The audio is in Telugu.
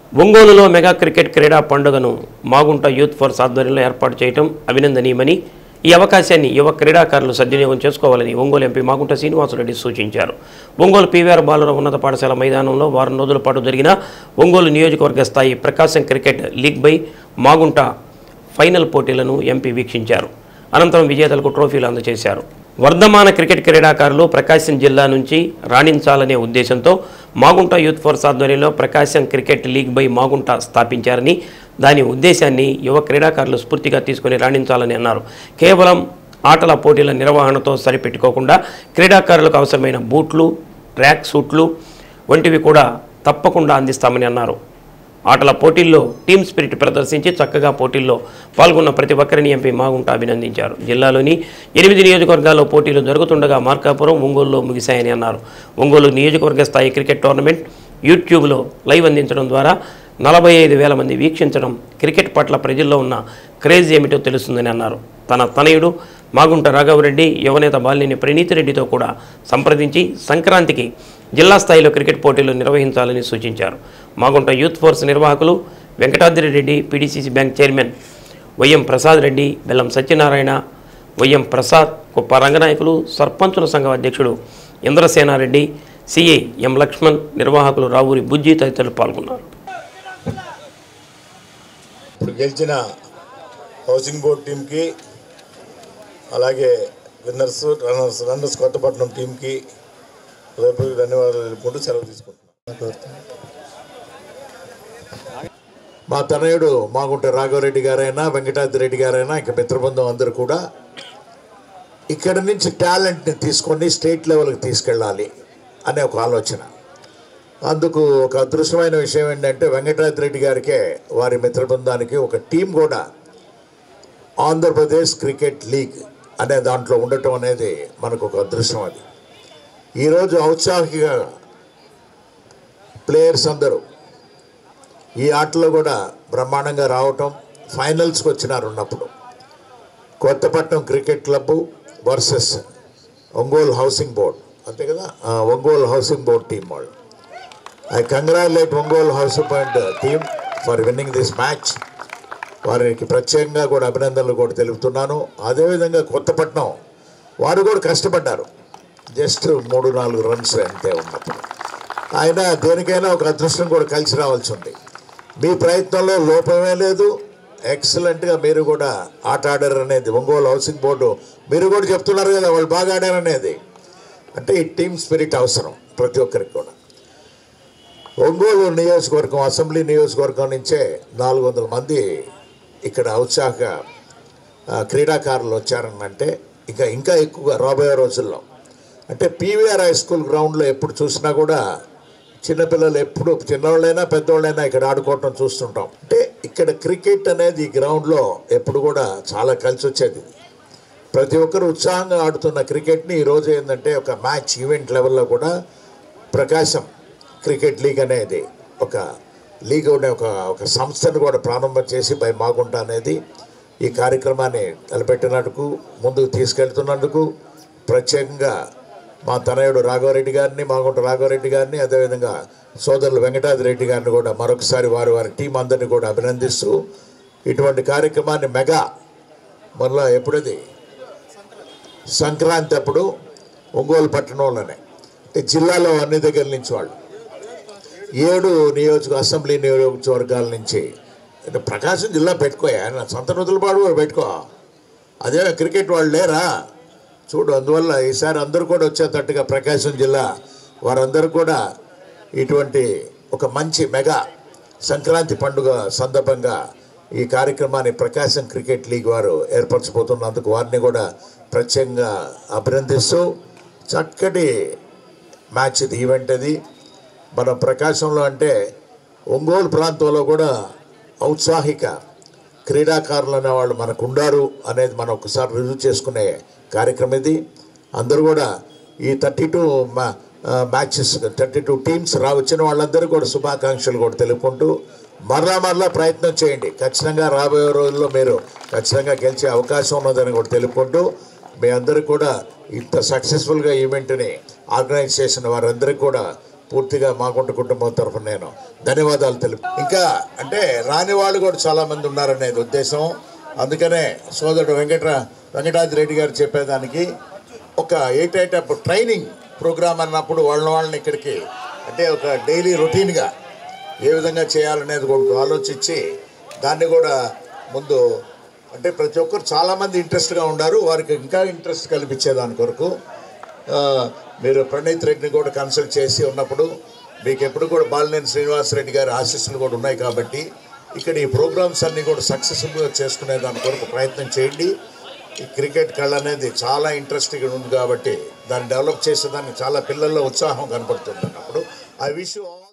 ఒంగోలులో మెగా క్రికెట్ క్రీడా పండుగను మాగుంట యూత్ ఫోర్స్ ఆధ్వర్యంలో ఏర్పాటు చేయడం అభినందనీయమని ఈ అవకాశాన్ని యువ క్రీడాకారులు సద్వినియోగం చేసుకోవాలని ఒంగోలు ఎంపీ మాగుంట శ్రీనివాసరెడ్డి సూచించారు ఒంగోలు పీవీఆర్ బాలుర ఉన్నత పాఠశాల మైదానంలో వారం రోజుల పాటు జరిగిన ఒంగోలు నియోజకవర్గ స్థాయి Prakasam cricket league by Magunta final పోటీలను ఎంపీ వీక్షించారు అనంతరం విజేతలకు ట్రోఫీలు అందజేశారు వర్ధమాన క్రికెట్ క్రీడాకారులు ప్రకాశం జిల్లా నుంచి రాణించాలనే ఉద్దేశంతో మాగుంట యూత్ ఫోర్స్ ఆధ్వర్యంలో Prakasam cricket league by Magunta స్థాపించారని దాని ఉద్దేశాన్ని యువ క్రీడాకారులు స్ఫూర్తిగా తీసుకుని రాణించాలని అన్నారు కేవలం ఆటల పోటీల నిర్వహణతో సరిపెట్టుకోకుండా క్రీడాకారులకు అవసరమైన బూట్లు ట్రాక్ సూట్లు వంటివి కూడా తప్పకుండా అందిస్తామని అన్నారు ఆటల పోటీల్లో టీమ్ స్పిరిట్ ప్రదర్శించి చక్కగా పోటీల్లో పాల్గొన్న ప్రతి ఒక్కరిని ఎంపీ మాగుంట అభినందించారు జిల్లాలోని ఎనిమిది నియోజకవర్గాల్లో పోటీలు జరుగుతుండగా మార్కాపురం ఒంగోలులో ముగిశాయని అన్నారు ఒంగోలు నియోజకవర్గ స్థాయి క్రికెట్ టోర్నమెంట్ యూట్యూబ్లో లైవ్ అందించడం ద్వారా నలభై ఐదు వేల మంది వీక్షించడం క్రికెట్ పట్ల ప్రజల్లో ఉన్న క్రేజ్ ఏమిటో తెలుస్తుందని అన్నారు తన తనయుడు మాగుంట రాఘవరెడ్డి యువనేత బాలినేని ప్రణీత్ రెడ్డితో కూడా సంప్రదించి సంక్రాంతికి జిల్లా స్థాయిలో క్రికెట్ పోటీలు నిర్వహించాలని సూచించారు మాగుంట యూత్ ఫోర్స్ నిర్వాహకులు Venkatadri Reddy PDCC bank chairman YM Prasad Reddy Bellam Satyanarayana YM Prasad కుప్ప రంగనాయకులు సర్పంచుల సంఘం అధ్యక్షుడు ఇంద్రసేనారెడ్డి సిఐ ఎం లక్ష్మణ్ నిర్వాహకులు రావూరి బుజ్జి తదితరులు పాల్గొన్నారు ఇప్పుడు గెలిచిన హౌసింగ్ బోర్డ్ టీంకి అలాగే విన్నర్స్ రన్నర్స్ రన్నర్స్ కొత్తపట్నం టీంకి రేపు ధన్యవాదాలు తెలుపుకుంటూ సెలవు తీసుకుంటున్నాను మా తనయుడు మాగుంట రాఘవరెడ్డి గారైనా వెంకటాద్రి రెడ్డి గారైనా ఇక మిత్రబృందం అందరూ కూడా ఇక్కడి నుంచి టాలెంట్ని తీసుకొని స్టేట్ లెవెల్కి తీసుకెళ్ళాలి అనే ఒక ఆలోచన అందుకు ఒక అదృష్టమైన విషయం ఏంటంటే వెంకటరాజ్ రెడ్డి గారికే వారి మిత్ర బృందానికి ఒక టీం కూడా ఆంధ్రప్రదేశ్ క్రికెట్ లీగ్ అనే దాంట్లో ఉండటం అనేది మనకు ఒక అదృష్టం అది ఈరోజు ఔత్సాహిక ప్లేయర్స్ అందరూ ఈ ఆటలో కూడా బ్రహ్మాండంగా రావటం ఫైనల్స్కి వచ్చినారు ఉన్నప్పుడు Kothapatnam cricket club versus Ongole housing board అంతే కదా ఆ, ఒంగోలు హౌసింగ్ బోర్డ్ టీం వాళ్ళు I congratulate Ongole house point team for winning this match వారికి ప్రత్యేకంగా కూడా అభినందనలు కూడా తెలుపుతున్నాను అదేవిధంగా కొత్తపట్నం వారు కూడా కష్టపడ్డారు జస్ట్ మూడు నాలుగు రన్స్ అంతే ఉన్నప్పుడు ఆయన దేనికైనా ఒక అదృష్టం కూడా కలిసి రావాల్సి ఉంది మీ ప్రయత్నంలో లోపమే లేదు ఎక్సలెంట్గా మీరు కూడా ఆట ఆడారు అనేది ఒంగోలు హౌసింగ్ బోర్డు మీరు కూడా చెప్తున్నారు కదా వాళ్ళు బాగా ఆడారు అనేది అంటే ఈ టీమ్ స్పిరిట్ అవసరం ప్రతి ఒక్కరికి కూడా ఒంగోలు నియోజకవర్గం అసెంబ్లీ నియోజకవర్గం నుంచే నాలుగు వందల మంది ఇక్కడ ఉత్సాహ ఆ, క్రీడాకారులు వచ్చారనంటే ఇంకా ఇంకా ఎక్కువగా రాబోయే రోజుల్లో అంటే పీవీఆర్ హై స్కూల్ గ్రౌండ్లో ఎప్పుడు చూసినా కూడా చిన్నపిల్లలు ఎప్పుడు చిన్నవాళ్ళైనా పెద్దవాళ్ళైనా ఇక్కడ ఆడుకోవటం చూస్తుంటాం అంటే ఇక్కడ క్రికెట్ అనేది ఈ గ్రౌండ్లో ఎప్పుడు కూడా చాలా కలిసి వచ్చేది ప్రతి ఒక్కరు ఉత్సాహంగా ఆడుతున్న క్రికెట్ని ఈరోజు ఏంటంటే ఒక మ్యాచ్ ఈవెంట్ లెవెల్లో కూడా ప్రకాశం క్రికెట్ లీగ్ అనేది ఒక లీగ్ అనే ఒక ఒక సంస్థను కూడా ప్రారంభం చేసి బై మాగుంట అనేది ఈ కార్యక్రమాన్ని తలపెట్టినందుకు ముందుకు తీసుకెళ్తున్నందుకు ప్రత్యేకంగా మా తనయుడు రాఘవరెడ్డి గారిని మాగుంట రాఘవరెడ్డి గారిని అదేవిధంగా సోదరులు వెంకటాద్రి రెడ్డి గారిని కూడా మరొకసారి వారి వారి టీం అందరినీ కూడా అభినందిస్తూ ఇటువంటి కార్యక్రమాన్ని మెగా మళ్ళా ఎప్పుడది సంక్రాంతి అప్పుడు ఒంగోలు పట్టణంలోనే అంటే జిల్లాలో అన్ని దగ్గర నుంచి వాళ్ళు ఏడు నియోజక అసెంబ్లీ నియోజకవర్గాల నుంచి అంటే ప్రకాశం జిల్లా పెట్టుకోయా నా సొంత నుదులపాడు కూడా పెట్టుకో అదే క్రికెట్ వాళ్ళు లేరా చూడు అందువల్ల ఈసారి అందరూ కూడా వచ్చేటట్టుగా ప్రకాశం జిల్లా వారందరూ కూడా ఇటువంటి ఒక మంచి మెగా సంక్రాంతి పండుగ సందర్భంగా ఈ కార్యక్రమాన్ని ప్రకాశం క్రికెట్ లీగ్ వారు ఏర్పరచబోతున్నందుకు వారిని కూడా ప్రత్యేకంగా అభినందిస్తూ చక్కటి మ్యాచ్ ఇది ఈవెంట్ అది మన ప్రకాశంలో అంటే ఒంగోలు ప్రాంతంలో కూడా ఔత్సాహిక క్రీడాకారులు అనేవాళ్ళు మనకు ఉండారు అనేది మనం ఒకసారి రుజువు చేసుకునే కార్యక్రమం ఇది అందరూ కూడా ఈ thirty two matches thirty two teams రా వచ్చిన వాళ్ళందరూ కూడా శుభాకాంక్షలు కూడా తెలుపుకుంటూ మరలా మరలా ప్రయత్నం చేయండి ఖచ్చితంగా రాబోయే రోజుల్లో మీరు ఖచ్చితంగా గెలిచే అవకాశం ఉన్నదని కూడా తెలుపుకుంటూ మీ అందరూ కూడా ఇంత సక్సెస్ఫుల్గా ఈవెంట్ని ఆర్గనైజ్ చేసిన వారందరికీ కూడా పూర్తిగా మాకుంట కుటుంబం తరఫున నేను ధన్యవాదాలు తెలుపు ఇంకా అంటే రాని వాళ్ళు కూడా చాలామంది ఉన్నారనేది ఉద్దేశం అందుకనే సోదరుడు వెంకట వెంకటాద్రి రెడ్డి గారు చెప్పేదానికి ఒక eight eight up training programme అన్నప్పుడు వాళ్ళ వాళ్ళని ఇక్కడికి అంటే ఒక డైలీ రొటీన్గా ఏ విధంగా చేయాలనేది కూడా ఆలోచించి దాన్ని కూడా ముందు అంటే ప్రతి ఒక్కరు చాలామంది ఇంట్రెస్ట్గా ఉన్నారు వారికి ఇంకా ఇంట్రెస్ట్ కల్పించే దాని కొరకు ఆ, మీరు ప్రణీత్ రెడ్డిని కూడా కన్సల్ట్ చేసి ఉన్నప్పుడు మీకు ఎప్పుడు కూడా బాలినేని శ్రీనివాసరెడ్డి గారి ఆశీస్సులు కూడా ఉన్నాయి కాబట్టి ఇక్కడ ఈ ప్రోగ్రామ్స్ అన్నీ కూడా సక్సెస్ఫుల్గా చేసుకునే దాని కొరకు ప్రయత్నం చేయండి ఈ క్రికెట్ కళ అనేది చాలా ఇంట్రెస్టింగ్ ఉంది కాబట్టి దాన్ని డెవలప్ చేసేదానికి చాలా పిల్లల్లో ఉత్సాహం కనపడుతుంది అన్నప్పుడు ఐ విష్ ఆల్